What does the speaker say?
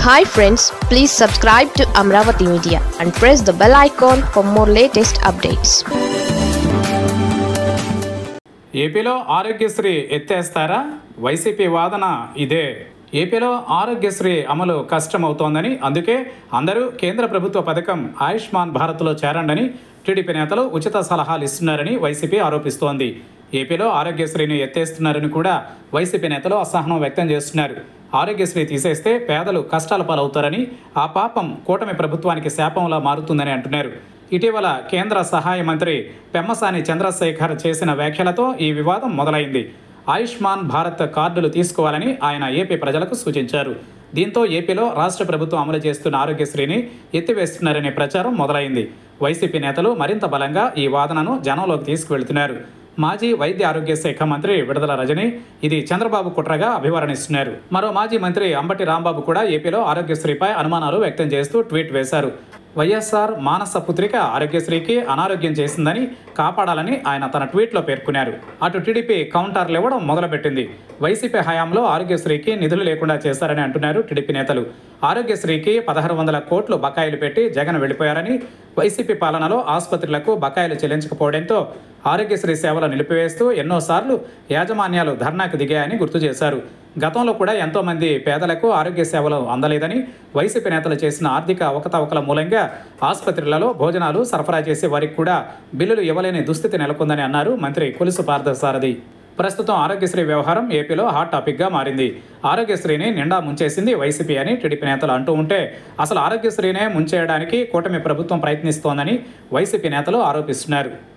hi friends please subscribe to Amaravati media and press the bell icon for more latest updates ఏపీలో Aarogyasri ఎత్తేస్తారా YCP వాదన ఇదే ఏపీలో ఆరోగ్యశ్రీ అమలు కష్టమవుతోందని అందుకే అందరూ కేంద్ర ప్రభుత్వ పథకం ఆయుష్మాన్ భారత్లో చేరండని టీడీపీ నేతలు ఉచిత సలహాలు ఇస్తున్నారని వైసీపీ ఆరోపిస్తోంది ఏపీలో ఆరోగ్యశ్రీని ఎత్తేస్తున్నారని కూడా వైసీపీ నేతలు అసహనం వ్యక్తం చేస్తున్నారు ఆరోగ్యశ్రీ తీసేస్తే పేదలు కష్టాల పాలవుతారని ఆ పాపం కూటమి ప్రభుత్వానికి శాపంలా మారుతుందని అంటున్నారు ఇటీవల కేంద్ర సహాయ మంత్రి పెమ్మసాని చంద్రశేఖర్ చేసిన వ్యాఖ్యలతో ఈ వివాదం మొదలైంది ఆయుష్మాన్ భారత్ కార్డులు తీసుకోవాలని ఆయన ఏపీ ప్రజలకు సూచించారు దీంతో ఏపీలో రాష్ట్ర ప్రభుత్వం అమలు చేస్తున్న ఆరోగ్యశ్రీని ఎత్తివేస్తున్నారనే ప్రచారం మొదలైంది వైసీపీ నేతలు మరింత బలంగా ఈ వాదనను జనంలోకి తీసుకువెళ్తున్నారు మాజీ వైద్య ఆరోగ్య శాఖ మంత్రి విడుదల రజని ఇది చంద్రబాబు కుట్రగా అభివర్ణిస్తున్నారు మరో మాజీ మంత్రి అంబటి రాంబాబు కూడా ఏపీలో ఆరోగ్యశ్రీపై అనుమానాలు వ్యక్తం చేస్తూ ట్వీట్ వేశారు వైఎస్ఆర్ మానస పుత్రిక ఆరోగ్యశ్రీకి అనారోగ్యం చేసిందని కాపాడాలని ఆయన తన ట్వీట్లో పేర్కొన్నారు అటు టీడీపీ కౌంటర్లు ఇవ్వడం మొదలుపెట్టింది వైసీపీ హయాంలో ఆరోగ్యశ్రీకి నిధులు లేకుండా చేశారని అంటున్నారు టీడీపీ నేతలు ఆరోగ్యశ్రీకి పదహారు వందల కోట్లు బకాయిలు పెట్టి జగన్ వెళ్ళిపోయారని వైసీపీ పాలనలో ఆసుపత్రులకు బకాయిలు చెల్లించకపోవడంతో ఆరోగ్యశ్రీ సేవలు నిలిపివేస్తూ ఎన్నోసార్లు యాజమాన్యాలు ధర్నాకు దిగాయని గుర్తు చేశారు గతంలో కూడా ఎంతోమంది పేదలకు ఆరోగ్య సేవలు అందలేదని వైసీపీ నేతలు చేసిన ఆర్థిక అవకతవకల మూలంగా ఆసుపత్రులలో భోజనాలు సరఫరా చేసే వారికి కూడా బిల్లులు ఇవ్వలేని దుస్థితి నెలకొందని అన్నారు మంత్రి కొలుసు పార్థసారథి ప్రస్తుతం ఆరోగ్యశ్రీ వ్యవహారం ఏపీలో హాట్ టాపిక్గా మారింది ఆరోగ్యశ్రీని నిండా ముంచేసింది వైసీపీ అని టీడీపీ నేతలు అంటూ ఉంటే అసలు ఆరోగ్యశ్రీనే ముంచేయడానికి కూటమి ప్రభుత్వం ప్రయత్నిస్తోందని వైసీపీ నేతలు ఆరోపిస్తున్నారు